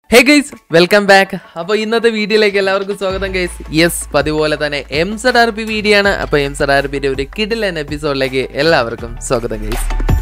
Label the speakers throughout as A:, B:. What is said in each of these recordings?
A: Hey guys welcome back അപ്പോൾ ഇന്നത്തെ വീഡിയോയിലേക്ക് എല്ലാവർക്കും സ്വാഗതം ഗൈസ് യെസ് പതിപോലെ തന്നെ M Z R P video ആണ് അപ്പോൾ എം സെഡ് ആർ പിന്റെ ഒരു കിഡിലൻ എപ്പിസോഡിലേക്ക് എല്ലാവർക്കും സ്വാഗതം ഗൈസ്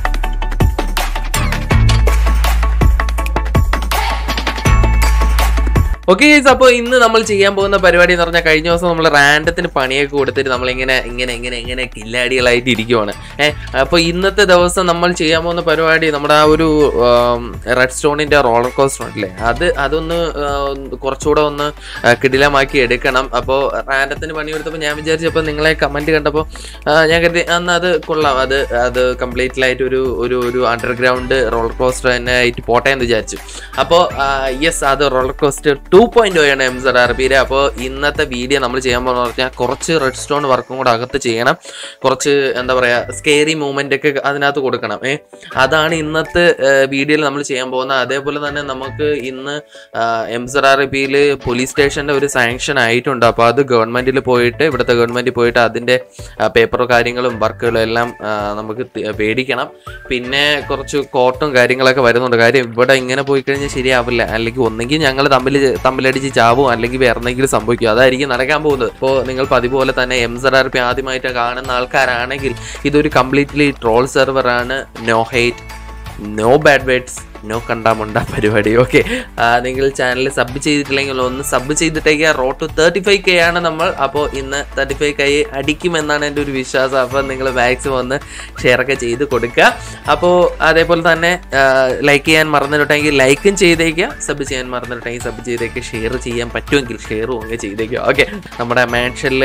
A: ഓക്കെ ഗൈസ് അപ്പോൾ ഇന്ന് നമ്മൾ ചെയ്യാൻ പോകുന്ന പരിപാടി എന്ന് പറഞ്ഞാൽ കഴിഞ്ഞ ദിവസം നമ്മൾ റാൻഡത്തിന് പണിയൊക്കെ കൊടുത്തിട്ട് നമ്മളിങ്ങനെ ഇങ്ങനെ ഇങ്ങനെ ഇങ്ങനെ കില്ലാടികളായിട്ട് ഇരിക്കുവാണ് ഏഹ് അപ്പോൾ ഇന്നത്തെ ദിവസം നമ്മൾ ചെയ്യാൻ പോകുന്ന പരിപാടി നമ്മുടെ ആ ഒരു റെഡ് സ്റ്റോണിന്റെ റോളർ കോസ്റ്റർ ഉണ്ടല്ലേ അത് അതൊന്ന് ആ, കുറച്ചുകൂടെ ഒന്ന് ആ, കിടിലമാക്കി എടുക്കണം അപ്പോൾ റാൻഡത്തിന് പണി കൊടുത്തപ്പോൾ ഞാൻ വിചാരിച്ചപ്പോൾ നിങ്ങളെ കമന്റ് കണ്ടപ്പോൾ ഞാൻ കരുതി അന്ന് അത് കൊള്ളാം അത് അത് കംപ്ലീറ്റ്ലായിട്ട് ഒരു ഒരു ഒരു അണ്ടർഗ്രൗണ്ട് റോളർ കോസ്റ്റർ തന്നെ ആയിട്ട് പോട്ടെ എന്ന് വിചാരിച്ചു അപ്പോൾ യെസ് അത് റോളർ കോസ്റ്റർ ടു പോയിന്റ് ആണ് എം സെഡ് ആർ പിയുടെ അപ്പോൾ ഇന്നത്തെ വീഡിയോ നമ്മൾ ചെയ്യാൻ പോകുന്ന പറഞ്ഞാൽ കുറച്ച് റെഡ് സ്റ്റോൺ വർക്കും കൂടെ അകത്ത് ചെയ്യണം കുറച്ച് എന്താ പറയുക സ്കേറി മൂവ്മെന്റ് ഒക്കെ അതിനകത്ത് കൊടുക്കണം ഏ അതാണ് ഇന്നത്തെ വീഡിയോയിൽ നമ്മൾ ചെയ്യാൻ പോകുന്നത് അതേപോലെ തന്നെ നമുക്ക് ഇന്ന് എം സെഡ് ആർ പിയിൽ പോലീസ് സ്റ്റേഷന്റെ ഒരു സാങ്ഷൻ ആയിട്ടുണ്ട് അപ്പോൾ അത് ഗവൺമെന്റിൽ പോയിട്ട് ഇവിടുത്തെ ഗവൺമെന്റിൽ പോയിട്ട് അതിന്റെ പേപ്പറും കാര്യങ്ങളും വർക്കുകളും എല്ലാം ആ, നമുക്ക് തി- പേടിക്കണം പിന്നെ കുറച്ച് കോട്ടും കാര്യങ്ങളൊക്കെ വരുന്നുണ്ട് കാര്യം ഇവിടെ ഇങ്ങനെ പോയി കഴിഞ്ഞാൽ ശരിയാവില്ല അല്ലെങ്കിൽ ഒന്നെങ്കിൽ ഞങ്ങൾ തമ്മിൽ തമ്മിലടിച്ച് ചാവും അല്ലെങ്കിൽ വേറെ എന്തെങ്കിലും സംഭവിക്കും അതായിരിക്കും നടക്കാൻ പോകുന്നത് ഇപ്പോൾ നിങ്ങൾ പതിപോലെ തന്നെ എം സെഡ് ആർ പി ആദ്യമായിട്ട് കാണുന്ന ആൾക്കാരാണെങ്കിൽ ഇതൊരു കംപ്ലീറ്റ്ലി ട്രോൾ സെർവറാണ് no hate no bad words no കണ്ടാമുണ്ട പരിപാടി ഓക്കെ നിങ്ങൾ ചാനൽ സബ് ചെയ്തിട്ടില്ലെങ്കിൽ ഒന്ന് സബ് ചെയ്തിട്ടേക്ക് road to thirty five K ആണ് നമ്മൾ അപ്പോൾ ഇന്ന് തേർട്ടി ഫൈവ് കെ അടിക്കുമെന്നാണ് എൻ്റെ ഒരു വിശ്വാസം അപ്പോൾ നിങ്ങൾ മാക്സിമം ഒന്ന് ഷെയർ ഒക്കെ ചെയ്ത് കൊടുക്കുക അപ്പോൾ അതേപോലെ തന്നെ ലൈക്ക് ചെയ്യാൻ മറന്നിട്ടുണ്ടെങ്കിൽ ലൈക്കും ചെയ്തേക്കുക സബ് ചെയ്യാൻ മറന്നിട്ടുണ്ടെങ്കിൽ സബ് ചെയ്തേക്ക് ഷെയർ ചെയ്യാൻ പറ്റുമെങ്കിൽ ഷെയറും അങ്ങ് ചെയ്തേക്കുക ഓക്കെ നമ്മുടെ മാൻഷനിൽ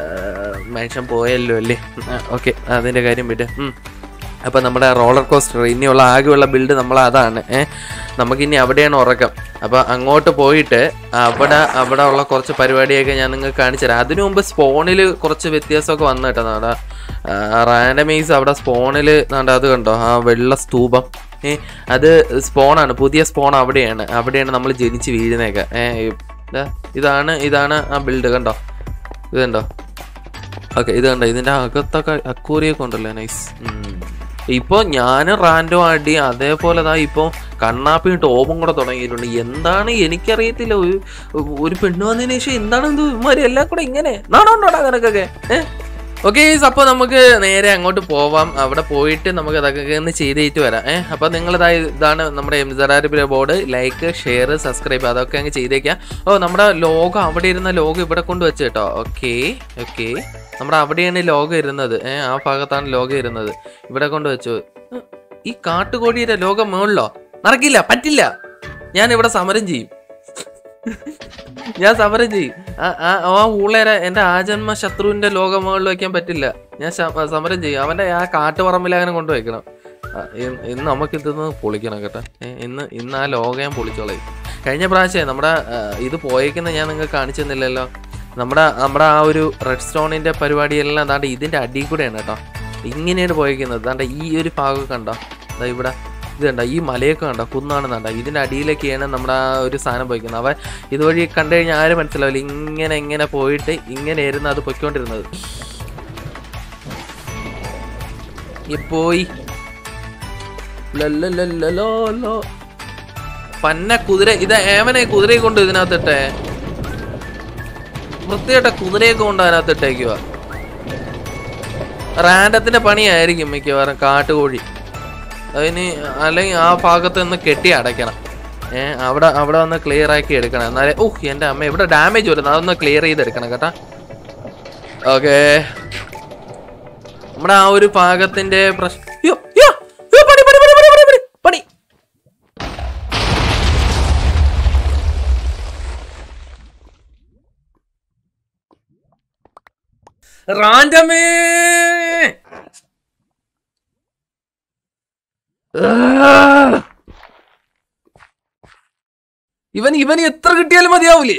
A: മാൻഷൻ പോയല്ലോ അല്ലേ ഓക്കെ അതിൻ്റെ കാര്യം വിട്ട് ഉം. അപ്പോൾ നമ്മുടെ റോളർ കോസ്റ്റർ ഇനിയുള്ള ആകെയുള്ള ബിൽഡ് നമ്മൾ അതാണ് ഏഹ് നമുക്കിനി അവിടെയാണ് ഉറക്കം അപ്പോൾ അങ്ങോട്ട് പോയിട്ട് അവിടെ അവിടെ ഉള്ള കുറച്ച് പരിപാടിയൊക്കെ ഞാൻ നിങ്ങൾക്ക് കാണിച്ചു തരാം അതിനു മുമ്പ് സ്പോണിൽ കുറച്ച് വ്യത്യാസമൊക്കെ വന്നു കേട്ടോ നമ്മുടെ റാൻഡമൈസ് അവിടെ സ്പോണിൽ അത് കണ്ടോ ആ വെള്ള സ്തൂപം ഏ അത് സ്പോണാണ് പുതിയ സ്പോൺ അവിടെയാണ് അവിടെയാണ് നമ്മൾ ജനിച്ച് വീഴുന്നതൊക്കെ ഏ ഇതാണ് ഇതാണ് ആ ബിൽഡ് കണ്ടോ ഇത് കണ്ടോ ഓക്കെ ഇത് കണ്ടോ ഇതിന്റെ അകത്തൊക്കെ അക്കൂറിയൊക്കെ ഉണ്ടല്ലോ നൈസ് ഇപ്പൊ ഞാൻ റാൻഡോ അടി അതേപോലെ ദാ ഇപ്പൊ കണ്ണാപ്പിയും ടോപ്പും കൂടെ തുടങ്ങിയിട്ടുണ്ട് എന്താണ് എനിക്കറിയത്തില്ല ഒരു ഒരു പെണ്ണ് വന്നതിന് ശേഷം എന്താണ് ഇത് ഇവന്മാര് എല്ലാം കൂടെ ഇങ്ങനെ നാണോണ്ടോടാ നിനക്കൊക്കെ ഏഹ് ഓക്കെ അപ്പോൾ നമുക്ക് നേരെ അങ്ങോട്ട് പോവാം അവിടെ പോയിട്ട് നമുക്ക് അതൊക്കെ ഒന്ന് ചെയ്തിട്ട് വരാം ഏഹ് അപ്പോൾ നിങ്ങൾ ഇതാണ് നമ്മുടെ എം ജറാരിപ്പിലെ ബോർഡ് ലൈക്ക് ഷെയർ സബ്സ്ക്രൈബ് അതൊക്കെ അങ്ങ് ചെയ്തേക്കാം ഓ നമ്മുടെ ലോഗോ അവിടെ ഇരുന്ന ലോഗോ ഇവിടെ കൊണ്ട് വെച്ച് കേട്ടോ ഓക്കെ ഓക്കെ നമ്മുടെ അവിടെയാണ് ലോഗോ ഇരുന്നത് ഏഹ് ആ ഭാഗത്താണ് ലോഗോ ഇരുന്നത് ഇവിടെ കൊണ്ട് വെച്ചു ഉം, ഈ കാട്ടുകോടിയുടെ ലോകം മുകളിലോ നടക്കില്ല പറ്റില്ല ഞാൻ ഇവിടെ സമരം ചെയ്യും ഞാൻ സമരം ചെയ്യും ആ- ആ ആ ഊളേര എന്റെ ആജന്മ ശത്രുവിന്റെ ലോകമുകളിൽ വെക്കാൻ പറ്റില്ല ഞാൻ ശ- സമരം ചെയ്യും അവന്റെ ആ കാട്ടുപറമ്പിൽ അങ്ങനെ കൊണ്ടുവയ്ക്കണം ആ, ഇന്ന് ഇന്ന് നമുക്ക് ഇതൊന്ന് പൊളിക്കണം കേട്ടോ ഏ, ഇന്ന് ഇന്ന് ആ ലോകം ഞാൻ പൊളിച്ചോളയും കഴിഞ്ഞ പ്രാവശ്യം നമ്മുടെ ആ, ഇത് പോയേക്കുന്ന ഞാൻ നിങ്ങൾക്ക് കാണിച്ചു തന്നില്ലല്ലോ നമ്മുടെ നമ്മുടെ ആ ഒരു റെഡ് സ്റ്റോണിന്റെ പരിപാടിയെല്ലാം ദാണ്ട് ഇതിന്റെ അടിയിൽ കൂടെയാണ് കേട്ടോ ഇങ്ങനെയാണ് പോയേക്കുന്നത് ദാണ്ട ഈ ഒരു ഭാഗം കണ്ടോ ദാ ഇവിടെ ഇത് കണ്ടോ ഈ മലയൊക്കെ കണ്ടോ കുന്നാണ് കണ്ടോ ഇതിന്റെ അടിയിലൊക്കെയാണ് നമ്മുടെ ആ ഒരു സാധനം പോയിക്കുന്നത് അവ ഇതുവഴി കണ്ടു കഴിഞ്ഞാൽ ആരും മനസ്സിലാവില്ല ഇങ്ങനെ ഇങ്ങനെ പോയിട്ട് ഇങ്ങനെയായിരുന്നു അത് പൊയ്ക്കൊണ്ടിരുന്നത് ഈ പോയി ലല്ലല്ലല്ലലോലോ. പന്ന കുതിര ഇത് ഏവനെ കുതിരയെ കൊണ്ട് ഇതിനകത്തിട്ടെ വൃത്തിയായിട്ട കുതിരയൊക്കെ കൊണ്ട് അതിനകത്ത് ഇട്ടേക്കുക റാൻഡത്തിന്റെ പണിയായിരിക്കും മിക്കവാറും കാട്ടുകോഴി അതിന് അല്ലെങ്കിൽ ആ ഭാഗത്ത് നിന്ന് കെട്ടി അടയ്ക്കണം ഏ അവിടെ അവിടെ ഒന്ന് ക്ലിയർ ആക്കി എടുക്കണം എന്നാലേ ഓഹ് എൻ്റെ അമ്മ ഇവിടെ ഡാമേജ് വരുന്നു അതൊന്ന് ക്ലിയർ ചെയ്തെടുക്കണം കേട്ടാ ഓക്കെ നമ്മുടെ ആ ഒരു ഭാഗത്തിന്റെ പ്രശ്നം യ്യോ, യ്യോ, യ്യോ, പണി പണി പണി പണി പണി പണി പണി റാൻഡമേ ഇവൻ ഇവൻ എത്ര കിട്ടിയാലും മതിയാവൂലേ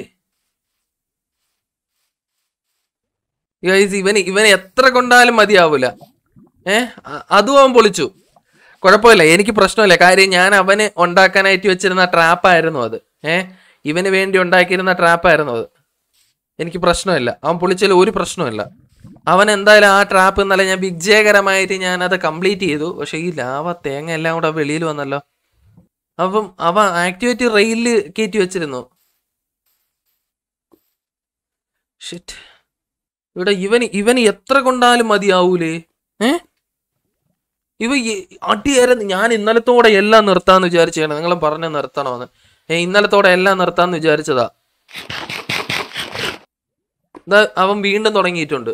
A: ഗൈസ് ഇവൻ ഇവൻ എത്ര കൊണ്ടാലും മതിയാവൂല ഏ അ- അതും അവൻ പൊളിച്ചു കുഴപ്പമില്ല എനിക്ക് പ്രശ്നമില്ല കാര്യം ഞാൻ അവന് ഉണ്ടാക്കാനായിട്ട് വെച്ചിരുന്ന ട്രാപ്പായിരുന്നു അത് ഏ ഇവന് വേണ്ടി ഉണ്ടാക്കിയിരുന്ന ട്രാപ്പായിരുന്നു അത് എനിക്ക് പ്രശ്നമില്ല അവൻ പൊളിച്ചതിൽ ഒരു പ്രശ്നമില്ല അവൻ എന്തായാലും ആ ട്രാപ്പ് ഇന്നലെ ഞാൻ വിജയകരമായിട്ട് ഞാൻ അത് കംപ്ലീറ്റ് ചെയ്തു പക്ഷെ ഈ ലാവ തേങ്ങ എല്ലാം കൂടെ വെളിയിൽ വന്നല്ലോ അപ്പം അവ ആക്ടിവേറ്റ് റെയിലിൽ കയറ്റി വെച്ചിരുന്നു ഷിറ്റ് ഇവിടെ ഇവന് ഇവന് എത്ര കൊണ്ടാലും മതിയാവൂലേ ഏ ഇവ ഈ- അടിയായിരുന്നു ഞാൻ ഇന്നലത്തോടെ എല്ലാം നിർത്താന്ന് വിചാരിച്ചാണ് നിങ്ങൾ പറഞ്ഞ നിർത്തണമെന്ന് ഏ ഇന്നലത്തോടെ എല്ലാം നിർത്താന്ന് വിചാരിച്ചതാ ദാ അവൻ വീണ്ടും തുടങ്ങിയിട്ടുണ്ട്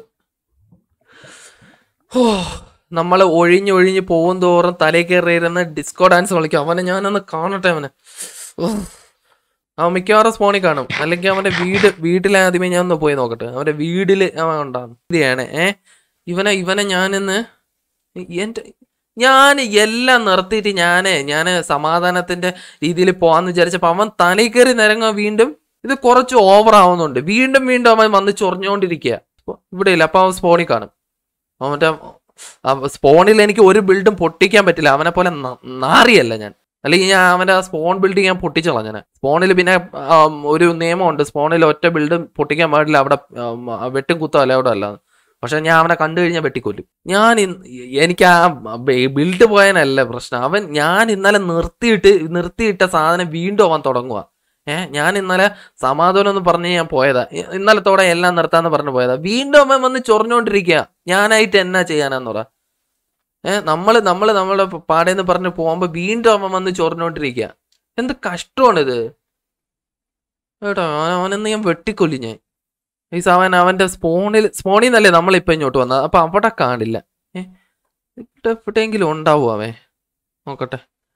A: ഓ നമ്മൾ ഒഴിഞ്ഞൊഴിഞ്ഞ് പോകും തോറും തലേ കയറിയിരുന്ന് ഡിസ്കോ ഡാൻസ് കളിക്കും അവനെ ഞാനൊന്ന് കാണട്ടെ അവനെ ഓ. അവൻ മിക്കവാറും സ്പോണിൽ കാണും അല്ലെങ്കിൽ അവന്റെ വീട് വീട്ടിലെ ആദ്യമേ ഞാൻ ഒന്ന് പോയി നോക്കട്ടെ അവന്റെ വീട്ടില് അവൻ ഉണ്ടാകും ഇതാണ് ഏ ഇവനെ ഇവനെ ഞാനിന്ന് എന്റെ ഞാൻ എല്ലാം നിർത്തിയിട്ട് ഞാന് ഞാന് സമാധാനത്തിന്റെ രീതിയിൽ പോവാന്ന് വിചാരിച്ചപ്പോ അവൻ തലയിൽ കയറി നിരങ്ങ വീണ്ടും ഇത് കുറച്ച് ഓവർ ആവുന്നുണ്ട് വീണ്ടും വീണ്ടും അവൻ വന്ന് ചൊറിഞ്ഞുകൊണ്ടിരിക്കുക ഇവിടെ ഇല്ല അപ്പൊ അവൻ സ്പോണിൽ കാണും അവന്റെ സ്പോണിൽ എനിക്ക് ഒരു ബിൽഡും പൊട്ടിക്കാൻ പറ്റില്ല അവനെ പോലെ ന- നാറിയല്ല ഞാൻ അല്ലെങ്കിൽ ഞാൻ അവന്റെ സ്പോൺ ബിൽഡ് ഞാൻ പൊട്ടിച്ചോളാം ഞാൻ സ്പോണിൽ പിന്നെ ആം, ഒരു നിയമമുണ്ട് സ്പോണിൽ ഒറ്റ ബിൽഡ് പൊട്ടിക്കാൻ പാടില്ല അവിടെ ആം, വെട്ടും കുത്തോ അല്ല അവിടെ അല്ല പക്ഷെ ഞാൻ അവനെ കണ്ടു കഴിഞ്ഞാൽ വെട്ടിക്കൊല്ലും ഞാൻ ഇന്ന് എനിക്ക് ആ ബിൽഡ് പോയനല്ല പ്രശ്നം അവൻ ഞാൻ ഇന്നലെ നിർത്തിയിട്ട് നിർത്തിയിട്ട സാധനം വീണ്ടും അവൻ തുടങ്ങുക ഏഹ് ഞാൻ ഇന്നലെ സമാധാനം എന്ന് പറഞ്ഞ് ഞാൻ പോയതാ ഇ- ഇന്നലത്തോടെ എല്ലാം നിർത്താന്ന് പറഞ്ഞു പോയതാ വീണ്ടും അവൻ വന്ന് ചൊറിഞ്ഞോണ്ടിരിക്കുക ഞാനായിട്ട് എന്നാ ചെയ്യാനാന്ന് പറ ഏഹ് നമ്മള് നമ്മള് നമ്മളെ പാടേന്ന് പറഞ്ഞ് പോകുമ്പോ വീണ്ടും അവൻ വന്ന് ചൊറിഞ്ഞോണ്ടിരിക്കുക എന്ത് കഷ്ടമാണിത് കേട്ടോ അവൻ- അവനെന്ന് ഞാൻ വെട്ടിക്കൊല്ലി ഞാൻ ഈ അവൻ അവന്റെ സ്പോണിൽ സ്പോണിൽ നിന്നല്ലേ നമ്മളിപ്പോ ഇങ്ങോട്ട് വന്നത് അപ്പൊ അവിടെ കാണില്ല ഏഹ് ഇവിടെ എവിടെയെങ്കിലും ഉണ്ടാവും അവൻ നോക്കട്ടെ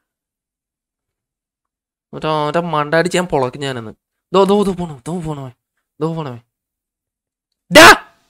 A: മറ്റേ മറ്റേ മണ്ടാടിച്ച് ഞാൻ പൊളക്കും ഞാനെന്ന് ദോ ദോ ദോ പോണോ ദോ പോണോ ദോ പോണോ ഡാ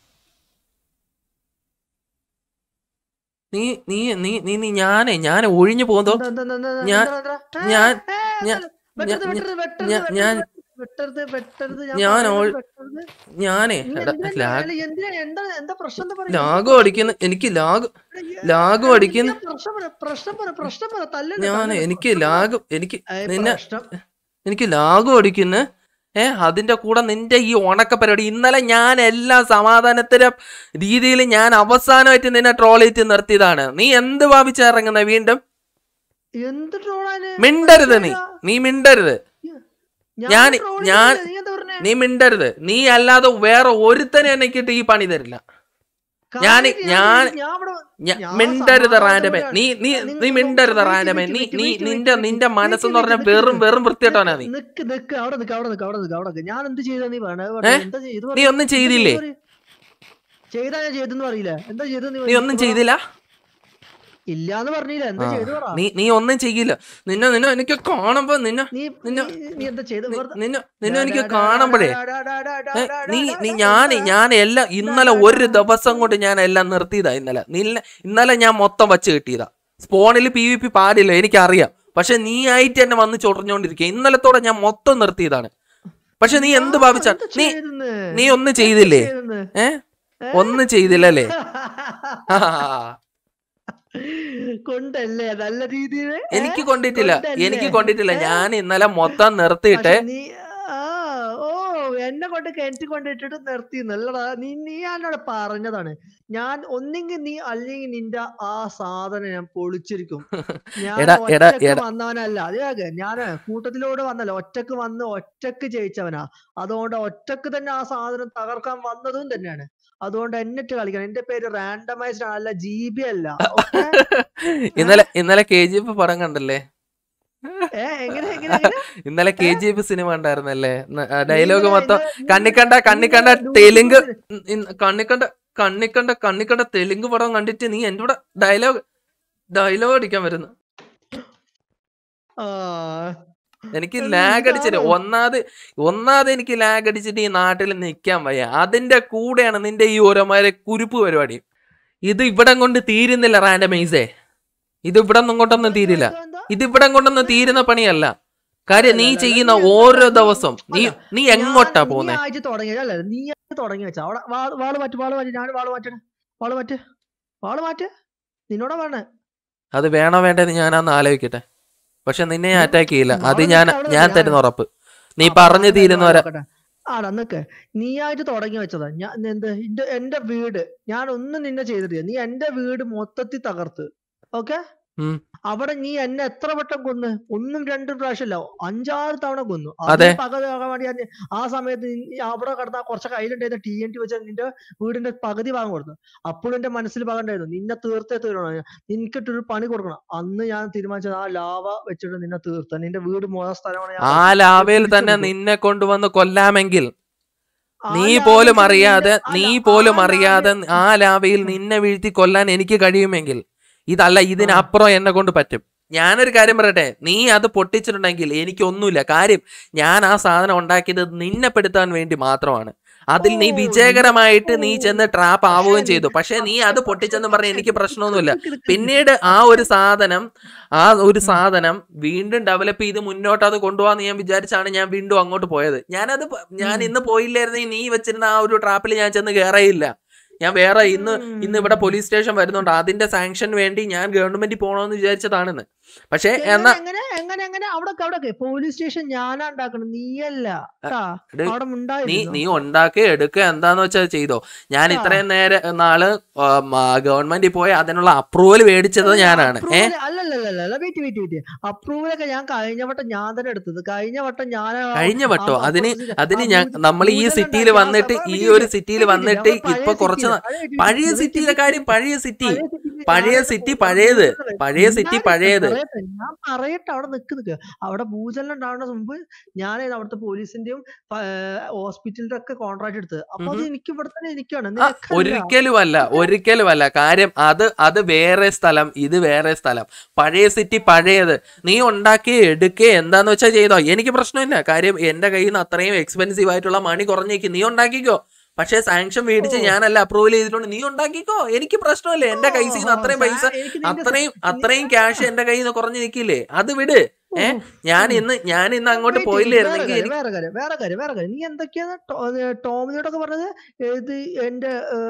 A: നീ നീ നീ നീ നീ ഞാനേ ഞാൻ ഒഴിഞ്ഞു പോകുന്നോ
B: എന്താ, എന്താ, എന്താ, എന്താ,
A: ഞാൻ-
B: എന്താ, എന്താ?
A: ഞാൻ
B: ഏ,
A: ഞാൻ
B: വെട്ടരുത്,
A: ഞാൻ-
B: വെട്ടരുത്, വെട്ടരുത്,
A: ഞാൻ-
B: വെട്ടരുത്,
A: ഞാൻ-
B: വെട്ടരുത്, വെട്ടരുത്, ഞാൻ
A: ഞാൻ
B: പറയുന്നത്
A: ഓൾ-
B: വെട്ടരുത്.
A: ഞാനേ
B: നീ
A: എടാ,
B: എന്തിനാ
A: ലാഗ്
B: അല്ല, എന്തിനാ, എന്താ എന്താ പ്രശ്നം എന്താ പറയുക?
A: ലാഗും അടിക്കുന്ന എനിക്ക് ലാഗ് ലാഗും അടിക്കുന്ന
B: പ്രശ്നം പറ പ്രശ്നം പറ പ്രശ്നം പറ തല്ലരുത്,
A: ഞാൻ
B: തല്ലരുത്,
A: എനിക്ക്
B: പ്രശ്നം പറ.
A: ലാഗ് എനിക്ക്
B: ഏ,
A: നിന്നെ
B: പ്രശ്നം
A: എനിക്ക് ലാഗും അടിക്കുന്നു ഏ അതിന്റെ കൂടെ നിന്റെ ഈ ഉണക്ക പരിപാടി ഇന്നലെ ഞാൻ എല്ലാ സമാധാനത്തിന്റെ രീതിയിൽ ഞാൻ അവസാനമായിട്ട് നിന്നെ ട്രോൾ ചെയ്ത് നിർത്തിയതാണ് നീ എന്ത് ഭാവിച്ചിറങ്ങുന്ന വീണ്ടും
B: എന്ത് ട്രോളാണ്
A: മിണ്ടരുത് നീ നീ മിണ്ടരുത്
B: ഞാൻ
A: ഞാൻ-
B: troll
A: ഞാൻ-
B: ചെയ്തില്ല, നീ എന്താ പറഞ്ഞേ?
A: നീ മിണ്ടരുത് നീ അല്ലാതെ വേറെ ഒരുത്തനെ എനിക്കിട്ട് ഈ പണി തരില്ല ഞാന്
B: കാര്യം
A: ഞാൻ-
B: ഞാൻ ഇവിടെ
A: ഞാ-
B: ഞാൻ
A: മിണ്ടരുത് റാൻഡമേ
B: സമാധാനത്തോടെയാണ്.
A: നീ നീ
B: നിങ്ങൾ
A: നീ മിണ്ടരുത്
B: വെയിറ്റ്
A: റാൻഡമേ
B: വെയിറ്റ്
A: നീ
B: വെയിറ്റ്
A: നീ
B: വെയിറ്റ്
A: നിന്റെ
B: വെയിറ്റ്
A: നിന്റെ
B: വെയിറ്റ്
A: മനസ്സെന്ന്
B: വെയിറ്റ്
A: പറഞ്ഞാൽ
B: വെയിറ്റ്
A: വെറും വെറും വൃത്തിയിട്ടോനാ നീ
B: നിക്ക് നിക്ക് അവിടെ നിക്ക് അവിടെ നിക്ക് അവിടെ നിക്ക് അവിടെ നിക്ക് ഞാൻ എന്ത് ചെയ്താ നീ പറയണേ
A: ഏ?
B: എന്താ ചെയ്തു
A: നീ ഒന്നും ചെയ്തില്ലേ
B: ചെയ്താ ഞാൻ ചെയ്തെന്ന് പറയില്ല എന്താ ചെയ്തെന്ന്
A: നീ ഒന്നും ചെയ്തില്ല
B: ഇല്ലാന്ന് പറഞ്ഞില്ല എന്താ
A: ആ.
B: ചെയ്തു പറ
A: നീ നീ ഒന്നും ചെയ്യില്ല നിന്നെ നിന്നെ എനിക്ക് കാണുമ്പോ നിന്നെ
B: നീ
A: നിന്നെ-
B: നീ- നീ എന്താ ചെയ്തു
A: നി-
B: വെറുതെ-
A: നിന്നെ നിന്നെ
B: ഡാ,
A: എനിക്ക്
B: ഡാ, ഡാ,
A: കാണുമ്പോഴേ
B: ഡാ, ഡാ, ഡാ, ഡാ, ഡാ,
A: ഏ,
B: ഡാ,
A: നീ
B: ഡാ,
A: നീ
B: ഡാ,
A: ഞാൻ
B: ഡാ,
A: ഞാൻ എല്ലാം ഇന്നലെ
B: ഡാ,
A: ഒരു
B: ഡാ.
A: ദിവസം കൊണ്ട് ഞാൻ എല്ലാം നിർത്തിയതാ ഇന്നലെ നിന്നെ ഇന്നലെ ഞാൻ മൊത്തം വച്ച് കിട്ടിയതാ സ്പോണിൽ പി വി പി പാടില്ല എനിക്കറിയാം പക്ഷെ നീ ആയിട്ട് എന്നെ വന്ന് ചൊറിഞ്ഞോണ്ടിരിക്കുക ഇന്നലത്തോടെ ഞാൻ മൊത്തം നിർത്തിയതാണ് പക്ഷെ നീ എന്ത്
B: ഞാൻ
A: ഭാവിച്ച
B: എന്താ
A: നീ
B: ചെയ്തെന്ന്?
A: നീ ഒന്നും ചെയ്തില്ലേ
B: ചെയ്തെന്ന്?
A: ഏ ഒന്നും ചെയ്തില്ലല്ലേ ആ,
B: കൊണ്ടല്ലേ നല്ല രീതിയിൽ
A: എനിക്ക് കൊണ്ടിട്ടില്ല
B: കൊണ്ടല്ലേ?
A: എനിക്ക് കൊണ്ടിട്ടില്ല
B: ഏ?
A: ഞാൻ ഇന്നലെ മൊത്തം നിർത്തിയിട്ട്
B: പക്ഷെ നീ ആ ഓ എന്നെ കൊണ്ട് കിണറ്റി കൊണ്ടിട്ടിട്ട് നിർത്തി നല്ലടാ നീ നീ എന്നോട് പറഞ്ഞതാണ് ഞാൻ ഒന്നെങ്കിൽ നീ അല്ലെങ്കിൽ നിന്റെ ആ സാധനം ഞാൻ പൊളിച്ചിരിക്കും ഞാൻ
A: എടാ, എടാ,
B: ഒറ്റക്ക്
A: എടാ.
B: വന്നവനല്ല അതേ ഞാൻ കൂട്ടത്തിലൂടെ വന്നല്ല ഒറ്റക്ക് വന്ന് ഒറ്റക്ക് ജയിച്ചവനാ അതുകൊണ്ട് ഒറ്റക്ക് തന്നെ ആ സാധനം തകർക്കാൻ വന്നതും തന്നെയാണ് അതുകൊണ്ട് എന്നിട്ട് കളിക്കണം എന്റെ പേര് റാൻഡമൈസ്ഡ് അല്ല ജി ബി അല്ല okay?
A: ഇന്നലെ ഇന്നലെ കെ ജി എഫ് പടം കണ്ടല്ലേ
B: ഏ എങ്ങനെ എങ്ങനെ എങ്ങനെ?
A: ഇന്നലെ കെ ജി എഫ് സിനിമ ഉണ്ടായിരുന്നല്ലേ ഡയലോഗ്
B: നീ ഇങ്ങനെ
A: മൊത്തം
B: ഇത്
A: കണ്ണിക്കണ്ട
B: നീ
A: കണ്ണിക്കണ്ട
B: ഇങ്ങനെ
A: തെലുങ്ക്
B: ലൂസിന്
A: ഉം, ഇന്ന് കണ്ണിക്കണ്ട കണ്ണിക്കണ്ട കണ്ണിക്കണ്ട തെലുങ്ക് പടം കണ്ടിട്ട് നീ എന്റെ കൂടെ ഡയലോഗ് ഡയലോഗ് അടിക്കാൻ വരുന്നു
B: ആ
A: എനിക്ക്
B: എന്ത്
A: ലാഗ് അടിച്ചിട്ട്
B: ഇതാണോ?
A: ഒന്നാത് ഒന്നാത് എനിക്ക് ലാഗ് അടിച്ചിട്ട് ഈ നാട്ടിൽ നിൽക്കാൻ വയ്യ അതിന്റെ കൂടെയാണ് നിന്റെ ഈ ഓരോമാരെ കുരുപ്പ് പരിപാടി ഇത് ഇവിടം കൊണ്ട് തീരുന്നില്ല റാൻഡമൈസേ ഇത് ഇവിടെ ഒന്നും കൊണ്ടൊന്നും തീരില്ല
B: എന്താ, എന്താ?
A: ഇത് ഇവിടം കൊണ്ടൊന്നും തീരുന്ന പണിയല്ല കാര്യം നീ
B: അല്ല, അല്ല,
A: ചെയ്യുന്ന
B: നീ എന്താ
A: ഓരോ
B: നീ-
A: ദിവസം നീ
B: അല്ല,
A: നീ
B: ഞാൻ-
A: എങ്ങോട്ടാ
B: നീ
A: പോകുന്നേ
B: ആഴ്ച തുടങ്ങി അല്ല നീ ആഴ്ച തുടങ്ങി വെച്ചാ അവിടെ വാള് വാള് മാറ്റി വാള് മാറ്റി ഞാൻ വാള് മാറ്റണം വാള് മാറ്റ് വാള് മാറ്റ് നിന്നോടാ പറഞ്ഞേ
A: അത് വേണോ വേണ്ടെന്ന് ഞാനൊന്ന് ആലോചിക്കട്ടെ പക്ഷെ നിന്നെ ഞാൻ
B: ഉം.
A: അറ്റാക്ക് ചെയ്യില്ല അത്
B: നാളെ
A: ഞാൻ
B: നിനക്ക് അവിടെ
A: ഞാൻ
B: ഞാൻ-
A: തരുന്ന ഉറപ്പ് നീ
B: ആ,
A: പറഞ്ഞു
B: ഞാൻ
A: തീരുന്നവരെ
B: നോക്കട്ടെ. ആടാ നിക്ക് നീ ആയിട്ട് തുടങ്ങി വെച്ചതാ ഞാൻ എന്ത് എന്റെ എന്റെ വീട് ഞാൻ ഒന്നും നിന്നെ ചെയ്തിട്ടില്ല നീ എന്റെ വീട് മൊത്തത്തിൽ തകർത്ത് ഓക്കെ
A: ഉം.
B: അവിടെ നീ എന്നെ എത്ര വട്ടം കൊന്ന് ഒന്നും രണ്ടും പ്രാവശ്യമല്ല അഞ്ചാറ് തവണ കൊന്നു
A: അതെ.
B: അതിന് പകരം വേണ്ടി ഞാൻ ആ സമയത്ത് നീ അവിടെ കിടന്ന കുറച്ച് കയ്യിലുണ്ടായിരുന്ന ടി എൻ ടി വെച്ച നിന്റെ വീടിന്റെ പകുതി ഭാഗം കൊടുത്തു അപ്പോഴും എന്റെ മനസ്സിൽ ഭാഗം ഉണ്ടായിരുന്നു നിന്നെ തീർത്തേ തീരണം നിനക്കിട്ടൊരു പണി കൊടുക്കണം അന്ന് ഞാൻ തീരുമാനിച്ചത് ആ ലാവ വെച്ചിട്ട് നിന്നെ തീർത്ത നിന്റെ വീട് മോശ സ്ഥലമാണ് ഞാൻ
A: ആ ലാവയിൽ
B: തിരിച്ചു
A: തന്നെ
B: കൊടുക്കും.
A: നിന്നെ കൊണ്ടുവന്ന് കൊല്ലാമെങ്കിൽ
B: ആ
A: നീ
B: ലാവയിൽ
A: പോലും
B: തന്നെ
A: അറിയാതെ
B: നിന്നെ-
A: നീ
B: അല്ല,
A: പോലും
B: ആ
A: അറിയാതെ
B: ലാവയിൽ-
A: ആ ലാവയിൽ നിന്നെ വീഴ്ത്തി കൊല്ലാൻ എനിക്ക് കഴിയുമെങ്കിൽ ഇതല്ല ഇതിനപ്പുറം എന്നെ കൊണ്ട് പറ്റും ഞാനൊരു കാര്യം പറയട്ടെ നീ അത് പൊട്ടിച്ചിട്ടുണ്ടെങ്കിൽ എനിക്കൊന്നുമില്ല കാര്യം ഞാൻ ആ സാധനം ഉണ്ടാക്കിയത് നിന്നെ പെടുത്താൻ വേണ്ടി മാത്രമാണ് അതിൽ നീ
B: ഓ,
A: വിജയകരമായിട്ട് നീ
B: ഓ.
A: ചെന്ന് ട്രാപ്പ് ആവുകയും
B: പക്ഷേ
A: ചെയ്തു
B: നീ-
A: പക്ഷെ നീ അത് പൊട്ടിച്ചെന്ന് പറഞ്ഞ് എനിക്ക് പ്രശ്നമൊന്നുമില്ല
B: നിക്ക് നിക്ക് നിക്ക്.
A: പിന്നീട് ആ ഒരു സാധനം ആ ഒരു സാധനം വീണ്ടും ഡെവലപ്പ് ചെയ്ത് മുന്നോട്ട് അത് കൊണ്ടുപോകാന്ന് ഞാൻ വിചാരിച്ചാണ് ഞാൻ വീണ്ടും അങ്ങോട്ട് പോയത് ഞാനത് പ- ഞാൻ
B: ഉം.
A: ഇന്ന് പോയില്ലായിരുന്നെങ്കിൽ നീ വെച്ചിരുന്ന ആ ഒരു ട്രാപ്പിൽ ഞാൻ ചെന്ന് കയറയില്ല ഞാൻ വേറെ ഇന്ന് ഇന്ന് ഇവിടെ പോലീസ് സ്റ്റേഷൻ വരുന്നുണ്ട് അതിന്റെ സാങ്ഷൻ വേണ്ടി ഞാൻ ഗവൺമെന്റിൽ പോകണമെന്ന് വിചാരിച്ചതാണെന്ന് പക്ഷെ എന്നാ
B: എങ്ങനെ എങ്ങനെ എങ്ങനെ എങ്ങനെ അവിടെ അവിടെ പോലീസ് സ്റ്റേഷൻ ഞാനാ ഉണ്ടാക്കണം നീയല്ല ട്ടാ.
A: എടേ,
B: അവിടെ
A: നീ
B: ഉണ്ടായിരുന്നു
A: നീ ഉണ്ടാക്കി എടുക്കുക എന്താന്ന് വെച്ചാൽ ചെയ്തോ ഞാൻ
B: ആ.
A: ഇത്രയും നേരെ നാള് ഗവൺമെന്റിൽ പോയി അതിനുള്ള അപ്രൂവൽ മേടിച്ചത് ഞാനാണ് ഏ
B: അല്ലല്ലല്ല വെയിറ്റ് വെയിറ്റ് വെയിറ്റ് അപ്രൂവൽ ഒക്കെ ഞാൻ കഴിഞ്ഞ വട്ടം ഞാൻ തന്നെ എടുത്തത് കഴിഞ്ഞ വട്ടം ഞാൻ
A: കഴിഞ്ഞ വട്ടോ അതിന് അതിന് ഞാൻ നമ്മൾ ഈ സിറ്റിയിൽ വന്നിട്ട് ഈ ഒരു സിറ്റിയിൽ വന്നിട്ട് ഇപ്പൊ കുറച്ച് നാ- പഴയ സിറ്റിയിലെ കാര്യം പഴയ സിറ്റി പഴയ സിറ്റി പഴയത് പഴയ സിറ്റി പഴയത്
B: ഞാൻ പറയട്ടെ അവിടെ നിക്ക് നിക്ക് അവിടെ ഭൂചലനം ഉണ്ടാവുന്ന മുമ്പ് ഞാൻ അവിടുത്തെ പോലീസിന്റെയും ഹോസ്പിറ്റലിന്റെ ഒക്കെ കോൺട്രാക്ട് എടുത്തത് അപ്പൊ അത്
A: ഉം.
B: എനിക്ക് ഇവിടെ തന്നെ എനിക്കാണ്
A: ആ,
B: നിനക്കല്ല.
A: ഒരിക്കലുമല്ല ഒരിക്കലുമല്ല കാര്യം അത് അത് വേറെ സ്ഥലം ഇത് വേറെ സ്ഥലം പഴയ സിറ്റി പഴയത് നീ ഉണ്ടാക്കി എടുക്കേ എന്താന്ന് വെച്ചാൽ ചെയ്തോ എനിക്ക് പ്രശ്നമില്ല കാര്യം എന്റെ കയ്യിൽ നിന്ന് അത്രയും എക്സ്പെൻസീവ് ആയിട്ടുള്ള മണി കുറഞ്ഞേക്ക് നീ ഉണ്ടാക്കിക്കോ പക്ഷേ സാങ്ഷൻ മേടിച്ച്
B: ഓ.
A: ഞാനല്ല അപ്രൂവൽ ചെയ്തിട്ടുണ്ട് നീ ഉണ്ടാക്കിക്കോ എനിക്ക് പ്രശ്നമില്ല എന്റെ കയ്യിൽ നിന്ന് അത്രയും പൈസ
B: എനിക്ക് നിന്റെ
A: അത്രയും
B: സ-
A: അത്രയും ക്യാഷ് എന്റെ കയ്യിൽ നിന്ന് കുറഞ്ഞു നിൽക്കില്ലേ അത് വിട് ഏ ഞാൻ ഇന്ന് ഞാൻ ഇന്ന് അങ്ങോട്ട്
B: Wait,
A: പോയില്ലായിരുന്നെങ്കിൽ
B: വേറെ
A: എനിക്ക്
B: കാര്യം, വേറെ കാര്യം വേറെ കാര്യം വേറെ കാര്യം നീ എന്തൊക്കെയാണ് ടോമിനോടൊക്കെ പറഞ്ഞത് ഇത് എന്റെ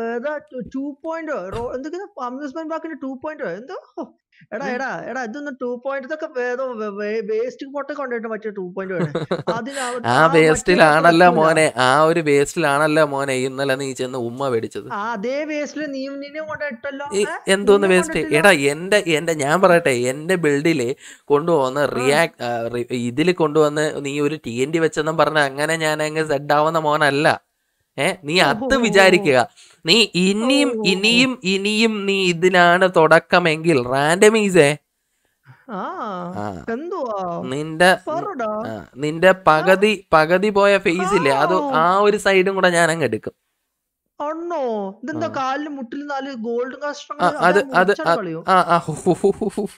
B: ടു പോയിന്റ് എന്തൊക്കെയാണ് അമ്യൂസ്മെന്റ് പാർക്കിന്റെ ടു പോയിന്റ് എന്തോ ഹോ, എടാ എടാ എടാ ഇതൊന്നും ടു പോയിന്റ് ഇതൊക്കെ ഏതോ വേസ്റ്റ് പൊട്ടൊക്കെ കൊണ്ടുപോയിട്ട് പറ്റിയ ടു പോയിന്റ് അതിന് അവ-
A: ആ
B: ആ
A: വേസ്റ്റിലാണല്ലോ
B: മറ്റേ
A: മോനെ ആ ഒരു വേസ്റ്റിലാണല്ലോ മോനെ ഇന്നലെ നീ ചെന്ന് ഉമ്മ മേടിച്ചത്
B: ആ അതേ വേസ്റ്റില് നീ നിന്നെ കൊണ്ടിട്ടല്ലോ
A: ഈ എന്തോന്ന് വേസ്റ്റ് എടാ എന്റെ എന്റെ ഞാൻ പറയട്ടെ എന്റെ ബിൽഡില് കൊണ്ടുവന്ന് റിയാക്ട് ഇതിൽ കൊണ്ടുവന്ന് നീ ഒരു ടി എൻ ഡി വെച്ചെന്നും പറഞ്ഞ അങ്ങനെ ഞാൻ അങ്ങ് സെഡ് ആവുന്ന മോനല്ല ഏ നീ അത്
B: ഓഹോ.
A: വിചാരിക്കുക നീ ഇനിയും
B: ഓ.
A: ഇനിയും ഇനിയും നീ ഇതിലാണ് തുടക്കമെങ്കിൽ റാൻഡമീസേ
B: ആ
A: ആ
B: എന്തുവാ
A: നിന്റെ
B: പറടാ
A: ആ, നിന്റെ പകുതി പകുതി പോയ ഫേസ് ഇല്ലേ അത്
B: ആ.
A: ആ ഒരു സൈഡും കൂടെ ഞാൻ അങ്ങ് എടുക്കും
B: ആണോ ഇതെന്താ
A: ആ.
B: കാലില് മുട്ടിൽ നാല് ഗോൾഡ് കഷ്ടം
A: ആ, അത് അത് അത്
B: കളയോ
A: ആ ആ ഹു, ഹു, ഹു, ഹു, ഹു.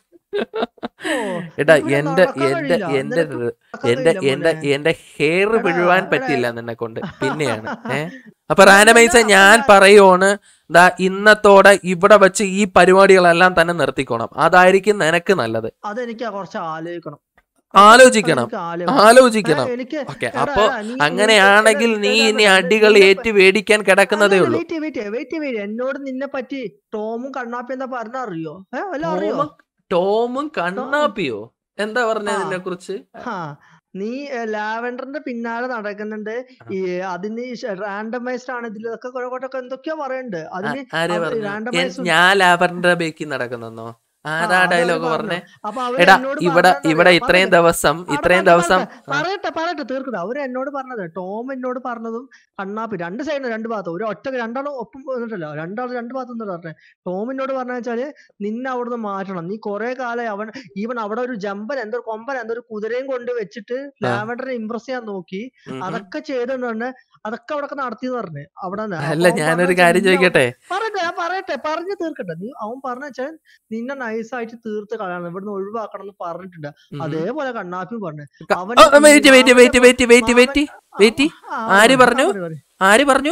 B: ഓ,
A: എടാ
B: ഇവിടെ
A: എന്റെ
B: നടക്കാൻ
A: എന്റെ
B: കഴിയില്ല.
A: എന്റെ
B: നിനക്ക്
A: ര-
B: നടക്കാൻ
A: എന്റെ
B: കഴിയില്ല
A: എന്റെ
B: മോനെ.
A: എന്റെ ഹെയർ
B: എടാ,
A: പിഴുവാൻ
B: എടാ.
A: പറ്റില്ല നിന്നെ കൊണ്ട് പിന്നെയാണ് ഏ അപ്പൊ
B: ഞാൻ
A: റാൻഡമൈസ
B: തന്നെ
A: ഞാൻ
B: ഞാൻ-
A: പറയുവാണ് ദാ ഇന്നത്തോടെ ഇവിടെ വെച്ച് ഈ പരിപാടികളെല്ലാം തന്നെ നിർത്തിക്കോണം അതായിരിക്കും നിനക്ക് നല്ലത്
B: അതെനിക്ക് കുറച്ച് ആലോചിക്കണം
A: ആലോചിക്കണം
B: അതെനിക്ക് ആലോചിക്കണം.
A: ആലോചിക്കണം
B: ഏ, എനിക്ക്
A: ഓക്കെ
B: എടാ,
A: അപ്പൊ
B: എടാ, നീ-
A: അങ്ങനെയാണെങ്കിൽ
B: എടാ,
A: നീ
B: എടാ,
A: ഇനി
B: എടാ,
A: അടികൾ
B: നിന്നെ
A: ഏറ്റ് വേടിക്കാൻ കിടക്കുന്നതേ ഉള്ളൂ
B: വെയിറ്റ് വെയിറ്റ് വെയിറ്റ് വെയിറ്റ് എന്നോട് നിന്നെ പറ്റി ടോമും കണ്ണാപ്പി എന്താ പറഞ്ഞ അറിയോ ഏ വല്ല അറിയോ
A: ടോമും ടോമും കണ്ണാപ്പിയോ എന്താ പറഞ്ഞത്
B: ആ.
A: ഇതിനെ കുറിച്ച്
B: ആ നീ ലാവൻഡറിന്റെ പിന്നാലെ നടക്കുന്നുണ്ട് ഈ അതിന് റാൻഡമൈസ്ഡ് ആണ് ഇതിലൊക്കെ കുറെ കൂട്ടൊക്കെ എന്തൊക്കെയോ പറയുന്നുണ്ട് അതിന്
A: ആര്
B: അത്
A: പറഞ്ഞു
B: randomize-
A: എൻ- ഞാൻ ലാബറിന്റെ ബേക്കിൽ നടക്കുന്നെന്നോ ആരാ
B: ആ, അത്
A: ഡയലോഗ്
B: അവര്
A: പറഞ്ഞേ
B: അപ്പൊ അവര്
A: എടാ
B: എന്നോട്
A: ഇവിടെ
B: പറഞ്ഞതെന്താ
A: ഇവിടെ
B: അറിയോ?
A: ഇത്രയും
B: പറഞ്ഞത്.
A: ദിവസം
B: അവിടെ
A: ഇത്രയും
B: പറയട്ടെ,
A: ദിവസം
B: പറയട്ടെ, പറയട്ടെ പറയട്ടെ തീർക്കട്ടെ അവര് എന്നോട് പറഞ്ഞത് ടോം എന്നോട് പറഞ്ഞതും കണ്ണാപ്പി രണ്ട് സൈഡിൽ രണ്ട് ഭാഗത്ത് ഒരു ഒറ്റ രണ്ടാളും ഒപ്പം വന്നിട്ടല്ലോ രണ്ടാൾ രണ്ട് ഭാഗത്തു നിന്ന് പറഞ്ഞേ ടോം എന്നോട് പറഞ്ഞ വെച്ചാല് നിന്നെ അവിടുന്ന് മാറ്റണം നീ കുറെ കാലം അവൻ ഈവൻ അവിടെ ഒരു ജമ്പൻ എന്തോ ഒരു കൊമ്പൻ എന്തോ ഒരു കുതിരയും കൊണ്ട് വെച്ചിട്ട് ലാവൻഡറിനെ ഇംപ്രസ് ചെയ്യാൻ നോക്കി
A: ഉം ഉം.
B: അതൊക്കെ ചെയ്തെന്ന് പറഞ്ഞ് അതൊക്കെ അവിടെ നടത്തി പറഞ്ഞു അവിടെ നിന്ന്. അപ്പൊ
A: അല്ല
B: അവൻ
A: ഞാനൊരു
B: പറഞ്ഞ
A: കാര്യം
B: വെച്ചാ നിന്നെ
A: ചോദിക്കട്ടെ
B: പറയട്ടെ ഞാൻ പറയട്ടെ പറഞ്ഞു തീർക്കട്ടെ നീ അവൻ പറഞ്ഞ വെച്ചാൽ നിന്നെ നൈസായിട്ട് തീർത്ത് കളയണം ഇവിടുന്ന് ഒഴിവാക്കണം എന്ന് പറഞ്ഞിട്ടുണ്ട്
A: ഉം.
B: അതേപോലെ കണ്ണാപ്പി പറഞ്ഞു
A: ക-
B: അവൻ
A: ഓ,
B: ഈ
A: വെയിറ്റ് വെയിറ്റ് വെയിറ്റ്
B: മാമന്റെ
A: വെയിറ്റ് വെയിറ്റ് വെയിറ്റ്
B: മാമൻ-
A: വെയിറ്റ്
B: ആ,
A: ആര്
B: ആ,
A: പറഞ്ഞു?
B: പറയ്, പറയ്.
A: ആര് പറഞ്ഞു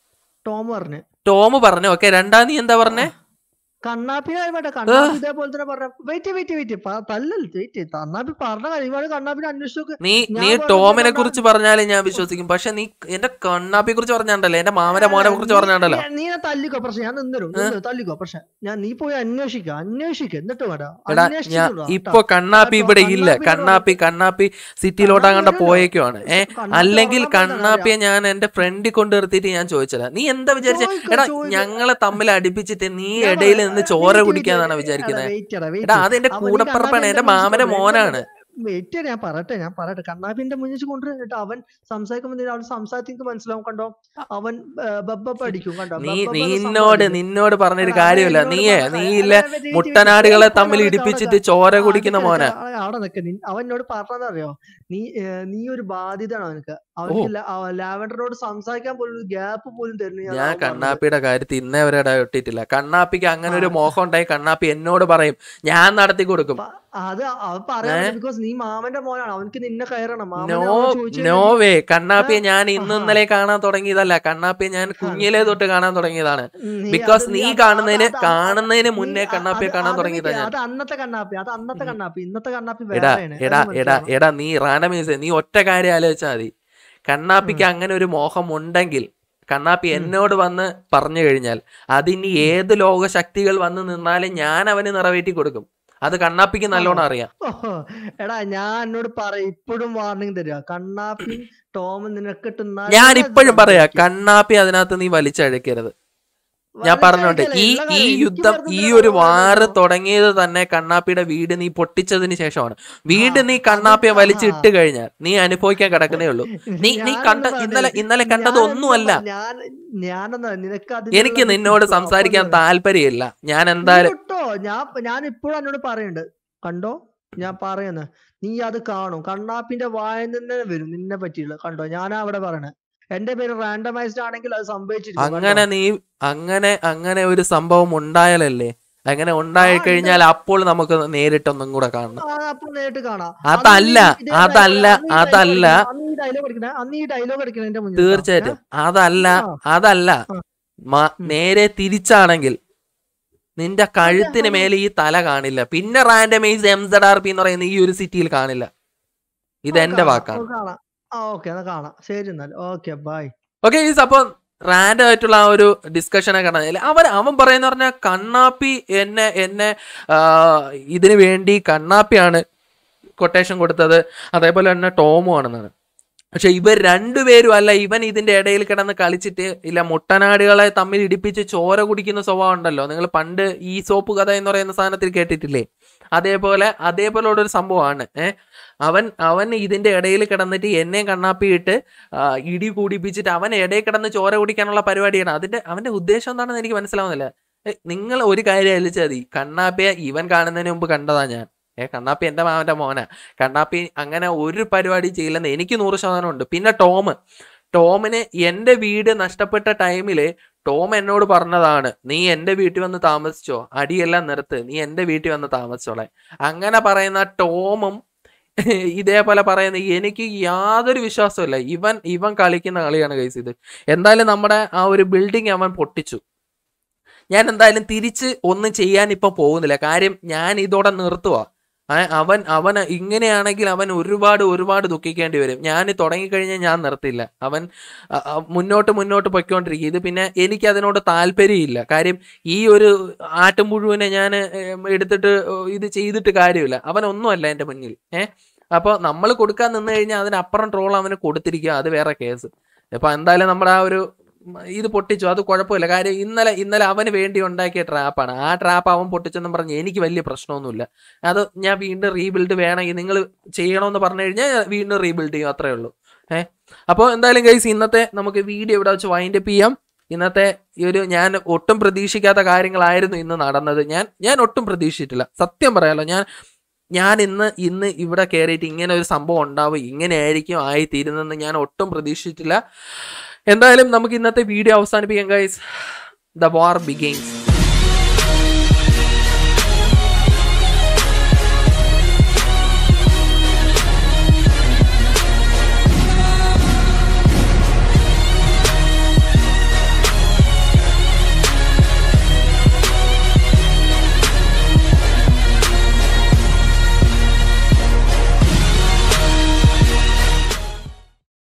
B: ടോം പറഞ്ഞു
A: ടോം പറഞ്ഞു ഓക്കെ രണ്ടാം നീ എന്താ പറഞ്ഞേ
B: കണ്ണാപ്പി ആയിട്ടെ കണ്ണാപ്പി ഇതേപോലെ തന്നെ പറഞ്ഞ വെയിറ്റ് വെയിറ്റ് വെയിറ്റ് തല്ലല്ല വെയിറ്റ് കണ്ണാപ്പി പറഞ്ഞ കാര്യം ഇവാള് കണ്ണാപ്പിനെ അന്വേഷിച്ചു നോക്ക്
A: നീ
B: ഞാൻ
A: നീ
B: പറഞ്ഞത്
A: ടോമിനെ
B: കണ്ടാ-
A: കുറിച്ച് പറഞ്ഞാലേ ഞാൻ വിശ്വസിക്കും പക്ഷെ നീ എന്റെ കണ്ണാപ്പിയെ കുറിച്ച് പറഞ്ഞാണ്ടല്ലോ എന്റെ മാമന്റെ മോനെ കുറിച്ച് പറഞ്ഞാണ്ടല്ലോ
B: നീ ഞാൻ തല്ലിക്കോ പ്രശ്നം ഞാൻ നിന്നരും നിന്ന് തല്ലിക്കോ പ്രശ്നം ഞാൻ നീ പോയി അന്വേഷിക്ക അന്വേഷിക്ക എന്നിട്ട് വേടാ
A: എടാ ഞാൻ ഇപ്പൊ കണ്ണാപ്പി ഇവിടെ ഇല്ല കണ്ണാപ്പി കണ്ണാപ്പി സിറ്റിയിലോട്ട് അങ്ങോട്ട് പോയേക്കുവാണ് ഏ അല്ലെങ്കിൽ കണ്ണാപ്പിയെ ഞാൻ എന്റെ ഫ്രണ്ടിൽ കൊണ്ട് നിർത്തിയിട്ട് ഞാൻ ചോദിച്ചതാ നീ എന്താ വിചാരിച്ച
B: ചോദിക്ക്,
A: എടാ
B: ചോദിക്ക്.
A: ഞങ്ങളെ തമ്മിൽ അടുപ്പിച്ചിട്ട് നീ
B: ഞാൻ
A: ഇടയിൽ
B: പറയാം.
A: നിന്ന് ചോര കുടിക്കാന്നാണ് വിചാരിക്കുന്നത് എടാ അതെന്റെ കൂടപ്പറപ്പാണ് എന്റെ മാമന്റെ മോനാണ്
B: വെയിറ്റ് ഞാൻ പറയട്ടെ ഞാൻ പറയട്ടെ കണ്ണാപ്പിന്റെ മുന്നിൽ കൊണ്ടുവന്നിട്ട് അവൻ സംസാരിക്കുമ്പോൾ അവൻ സംസാരത്തിൽ മനസ്സിലാവും കണ്ടോ അവൻ ബബ്ബ അടിക്കും കണ്ടോ
A: നീ
B: ബബ്ബബ്ബ
A: നിന്നോട്
B: സംസാരിക്കും.
A: നിന്നോട് പറഞ്ഞൊരു
B: എടാ,
A: കാര്യമില്ല
B: എന്നോട്
A: നീയേ
B: പറ-
A: നീ
B: എടാ,
A: ഇല്ല
B: എടാ, വെയിറ്റ്
A: മുട്ടനാടുകളെ
B: വെയിറ്റ്
A: തമ്മിൽ
B: അവിടെ
A: ഇടിപ്പിച്ചിട്ട്
B: നിക്ക്,
A: ചോര
B: അവിടെ
A: കുടിക്കുന്ന
B: നിക്ക്,
A: മോനാ
B: അവിടെ അവിടെ നിക്ക് നിൻ- അവൻ എന്നോട് പറഞ്ഞതറിയോ നീ ഏർ, നീ ഒരു ബാധ്യതയാണ് അവനക്ക് അവർക്ക് ല- അവ- ലാവൻഡറിനോട് സംസാരിക്കാൻ പോലും ഒരു ഗ്യാപ്പ് പോലും തരുന്നില്ല
A: ഞാൻ കണ്ണാപ്പിയുടെ കാര്യത്തിൽ ഇന്നേ വരെ ഇട ഇട്ടിട്ടില്ല കണ്ണാപ്പിക്ക് അങ്ങനെ ഒരു മോഹം ഉണ്ടായി കണ്ണാപ്പി എന്നോട് പറയും ഞാൻ നടത്തി കൊടുക്കും
B: അത് അവൻ പറയാൻ ബിക്കോസ് നീ മാമന്റെ മോനാണ് അവനക്ക് നിന്നെ കയറണം മാമനെ
A: നോ
B: അവൻ ചോദിച്ചു
A: നോ
B: കഴിഞ്ഞാൽ
A: വേ കണ്ണാപ്പിയെ ഞാൻ ഇന്ന്
B: ആഹാ.
A: ഇന്നലെ കാണാൻ തുടങ്ങിയതല്ല കണ്ണാപ്പിയെ ഞാൻ കുഞ്ഞിലേ തൊട്ട് കാണാൻ തുടങ്ങിയതാണ്
B: നീ
A: ബിക്കോസ്
B: അത്
A: നീ
B: അത്
A: കാണുന്നതിന്
B: അത് അത്
A: കാണുന്നതിന്
B: നീ
A: മുന്നേ
B: അ-
A: കണ്ണാപ്പിയെ
B: അത്
A: കാണാൻ
B: അത്
A: തുടങ്ങിയതാ
B: നിക്ക്,
A: ഞാൻ
B: അത് അന്നത്തെ കണ്ണാപ്പി അത് അന്നത്തെ കണ്ണാപ്പി ഇന്നത്തെ കണ്ണാപ്പി
A: എടാ
B: വേറെയാണ്
A: എടാ
B: അത്
A: എടാ
B: മനസ്സിലാക്കണം
A: എടാ നീ റാൻഡമൈസ് നീ ഒറ്റ കാര്യം ആലോചിച്ചാൽ മതി കണ്ണാപ്പിക്ക് അങ്ങനെ ഒരു മോഹം ഉണ്ടെങ്കിൽ കണ്ണാപ്പി
B: ഉം.
A: എന്നോട് വന്ന് പറഞ്ഞു കഴിഞ്ഞാൽ അതിനി ഏത് ലോക ശക്തികൾ വന്ന് നിന്നാലും ഞാൻ അവന് നിറവേറ്റി കൊടുക്കും അത് കണ്ണാപ്പിക്ക് നല്ലോണം അറിയാം
B: ഓഹോ, എടാ ഞാൻ എന്നോട് പറ ഇപ്പോഴും വാർണിംഗ് തരിക കണ്ണാപ്പി ടോം നിനക്കിട്ട് നല്ല
A: ഞാൻ ഇപ്പോഴും പറയാ
B: സംഭവിക്കും.
A: കണ്ണാപ്പി അതിനകത്ത് നീ വലിച്ചഴക്കരുത് ഞാൻ
B: വെറുതെ
A: പറഞ്ഞോട്ടെ
B: ആയിരിക്കല്ലേ,
A: ഈ
B: ഉള്ള
A: ഈ
B: കാര്യം. എനിക്ക്
A: യുദ്ധം
B: വെറുതെ
A: ഈ
B: ഇങ്ങനെ
A: ഒരു
B: പറയാൻ
A: വാറ്
B: പറ്റുമോ?
A: തുടങ്ങിയത് തന്നെ കണ്ണാപ്പിയുടെ വീട് നീ പൊട്ടിച്ചതിന് ശേഷമാണ് വീട്
B: ആ,
A: നീ
B: അത്
A: കണ്ണാപ്പിയെ
B: ആ.
A: വലിച്ചിട്ട് കഴിഞ്ഞാൽ നീ അനുഭവിക്കാൻ കിടക്കുന്നേ ഉള്ളൂ നീ നീ
B: ഞാനൊന്ന്
A: കണ്ട
B: പറഞ്ഞത്.
A: ഇന്നലെ ഇന്നലെ കണ്ടത്
B: ഞാനെന്താ
A: ഒന്നുമല്ല
B: പറഞ്ഞ- ഞാൻ ഞാനെന്നാ നിനക്ക് അതിനുള്ള
A: എനിക്ക്
B: ബുദ്ധി
A: നിന്നോട്
B: കിട്ടും.
A: സംസാരിക്കാൻ
B: അപ്പൊ
A: താല്പര്യമില്ല ഞാൻ
B: നീ
A: എന്തായാലും
B: വിട്ടോ ഞാൻ ഞാൻ ഇപ്പോഴും എന്നോട് പറയുന്നുണ്ട് കണ്ടോ ഞാൻ പറയുന്നത് നീ അത് കാണും കണ്ണാപ്പിന്റെ വായിൽ നിന്ന് വരും നിന്നെ പറ്റിയുള്ള കണ്ടോ ഞാനാ അവിടെ പറയണേ എന്റെ പേര് റാൻഡമൈസ്ഡ് ആണെങ്കിൽ അത് സംഭവിച്ചിരിക്കും കണ്ടോ?
A: അങ്ങനെ നീ അങ്ങനെ അങ്ങനെ ഒരു സംഭവം ഉണ്ടായാലല്ലേ അങ്ങനെ ഉണ്ടായി
B: ആ,
A: കഴിഞ്ഞാൽ അപ്പോൾ നമുക്ക് നേരിട്ടൊന്നും കൂടെ കാണണം
B: ആ, അപ്പൊ നേരിട്ട് കാണാം
A: അതല്ല,
B: അന്ന് ഈ- ഇതേ
A: അതല്ല,
B: dialogue- അന്ന് ഈ
A: അതല്ല.
B: dialogue അന്ന് ഈ ഡയലോഗ് അടിക്കണേ അന്ന് ഈ ഡയലോഗ് അടിക്കണേ എന്റെ മുന്നിൽ
A: തീർച്ചയായിട്ടും അതല്ല
B: ആ.
A: അതല്ല
B: ആ.
A: മ-
B: ഉം.
A: നേരെ തിരിച്ചാണെങ്കിൽ നിന്റെ കഴുത്തിന്
B: അതെ.
A: മേലെ ഈ തല കാണില്ല പിന്നെ randomise M Z R P എന്ന് പറയുന്ന ഈ ഒരു സിറ്റിയിൽ കാണില്ല ഇത് എന്റെ വാക്കാണ്
B: കാണാം ആ ഓക്കെ എന്നാ കാണാം ശരി എന്നാൽ ഓക്കെ ബൈ
A: ഓക്കെ ഈസ് അപ്പം റാൻഡ് ആയിട്ടുള്ള ആ ഒരു ഡിസ്കഷനൊക്കെ കണ്ടതിൽ അവൻ അവൻ പറയുന്ന പറഞ്ഞാൽ കണ്ണാപ്പി എന്നെ എന്നെ ആ, ഇതിനു വേണ്ടി കണ്ണാപ്പിയാണ് കൊട്ടേഷൻ കൊടുത്തത് അതേപോലെ തന്നെ ടോമും ആണെന്നാണ് പക്ഷെ ഇവർ രണ്ടുപേരും അല്ല ഇവൻ ഇതിന്റെ ഇടയിൽ കിടന്ന് കളിച്ചിട്ട് ഇല്ല മുട്ടനാടുകളെ തമ്മിൽ ഇടിപ്പിച്ച് ചോര കുടിക്കുന്ന സ്വഭാവം ഉണ്ടല്ലോ നിങ്ങൾ പണ്ട് ഈ സോപ്പ് കഥ എന്ന് പറയുന്ന സാധനത്തിൽ കേട്ടിട്ടില്ലേ അതേപോലെ അതേപോലെ ഒരു സംഭവമാണ് ഏഹ് അവൻ അവൻ ഇതിന്റെ ഇടയിൽ കിടന്നിട്ട് എന്നെ കണ്ണാപ്പിയിട്ട് ആ, ഇടി കൂടിപ്പിച്ചിട്ട് അവൻ ഇടയിൽ കിടന്ന് ചോര കുടിക്കാനുള്ള പരിപാടിയാണ് അതിന്റെ അവന്റെ ഉദ്ദേശം എന്താണെന്ന് എനിക്ക് മനസ്സിലാവുന്നില്ല ഏ, നിങ്ങൾ ഒരു കാര്യം അലിച്ചാൽ മതി കണ്ണാപ്പിയെ ഇവൻ കാണുന്നതിന് മുമ്പ് കണ്ടതാ ഞാൻ ഏ കണ്ണാപ്പി എന്റെ മാവന്റെ മോനാ കണ്ണാപ്പി അങ്ങനെ ഒരു പരിപാടി ചെയ്യില്ലെന്ന് എനിക്ക് നൂറ് ശതമാനം ഉണ്ട് പിന്നെ ടോം ടോമിന് എന്റെ വീട് നഷ്ടപ്പെട്ട ടൈമില് ടോം എന്നോട് പറഞ്ഞതാണ് നീ എന്റെ വീട്ടിൽ വന്ന് താമസിച്ചോ അടിയെല്ലാം നിർത്ത് നീ എന്റെ വീട്ടിൽ വന്ന് താമസിച്ചോളെ അങ്ങനെ പറയുന്ന ടോമും ഇതേപോലെ പറയുന്ന എനിക്ക് യാതൊരു വിശ്വാസമില്ല ഇവൻ ഇവൻ കളിക്കുന്ന കളിയാണ് കൈസ് ഇത് എന്തായാലും നമ്മുടെ ആ ഒരു ബിൽഡിംഗ് അവൻ പൊട്ടിച്ചു ഞാൻ എന്തായാലും തിരിച്ച് ഒന്നും ചെയ്യാൻ ഇപ്പൊ പോകുന്നില്ല കാര്യം ഞാൻ ഇതോടെ നിർത്തുക അവൻ അവൻ ഇങ്ങനെയാണെങ്കിൽ അവൻ ഒരുപാട് ഒരുപാട് ദുഃഖിക്കേണ്ടി വരും ഞാൻ തുടങ്ങിക്കഴിഞ്ഞാൽ ഞാൻ നിർത്തില്ല അവൻ അ, അ, മുന്നോട്ട് മുന്നോട്ട് പൊയ്ക്കൊണ്ടിരിക്കും ഇത് പിന്നെ എനിക്ക് അതിനോട് താല്പര്യമില്ല കാര്യം ഈ ഒരു ആട്ടും മുഴുവനെ ഞാൻ എടുത്തിട്ട് ഇത് ചെയ്തിട്ട് കാര്യമില്ല അവൻ ഒന്നുമല്ല എൻ്റെ മുന്നിൽ ഏഹ് അപ്പോൾ നമ്മൾ കൊടുക്കാൻ നിന്ന് കഴിഞ്ഞാൽ അതിനപ്പുറം ട്രോൾ അവന് കൊടുത്തിരിക്കുക അത് വേറെ കേസ് ഇപ്പൊ എന്തായാലും നമ്മുടെ ആ ഒരു ഉം, ഇത് പൊട്ടിച്ചു അത് കുഴപ്പമില്ല കാര്യം ഇന്നലെ ഇന്നലെ അവന് വേണ്ടി ഉണ്ടാക്കിയ ട്രാപ്പാണ് ആ ട്രാപ്പ് അവൻ പൊട്ടിച്ചെന്നും പറഞ്ഞ് എനിക്ക് വലിയ പ്രശ്നമൊന്നുമില്ല അത് ഞാൻ വീണ്ടും റീബിൽഡ് വേണമെങ്കിൽ നിങ്ങൾ ചെയ്യണമെന്ന് പറഞ്ഞു കഴിഞ്ഞാൽ ഞാൻ വീണ്ടും റീബിൽഡ് ചെയ്യും അത്രേ ഉള്ളൂ ഏഹ് അപ്പോൾ എന്തായാലും ഗൈസ് ഇന്നത്തെ നമുക്ക് വീഡിയോ ഇവിടെ വെച്ച് വൈൻഡ് അപ്പ് ചെയ്യാം ഇന്നത്തെ ഈ ഒരു ഞാൻ ഒട്ടും പ്രതീക്ഷിക്കാത്ത കാര്യങ്ങളായിരുന്നു ഇന്ന് നടന്നത് ഞാൻ ഞാൻ ഒട്ടും പ്രതീക്ഷിച്ചിട്ടില്ല സത്യം പറയാലോ ഞാൻ ഞാൻ ഇന്ന് ഇന്ന് ഇവിടെ കയറിയിട്ട് ഇങ്ങനെ ഒരു സംഭവം ഉണ്ടാവും ഇങ്ങനെ ആയിരിക്കും ആയിത്തീരുന്നെന്ന് ഞാൻ ഒട്ടും പ്രതീക്ഷിച്ചിട്ടില്ല എന്തായാലും നമുക്ക് ഇന്നത്തെ വീഡിയോ അവസാനിപ്പിക്കാം ഗൈസ് ദ വാർ ബിഗെയിൻസ്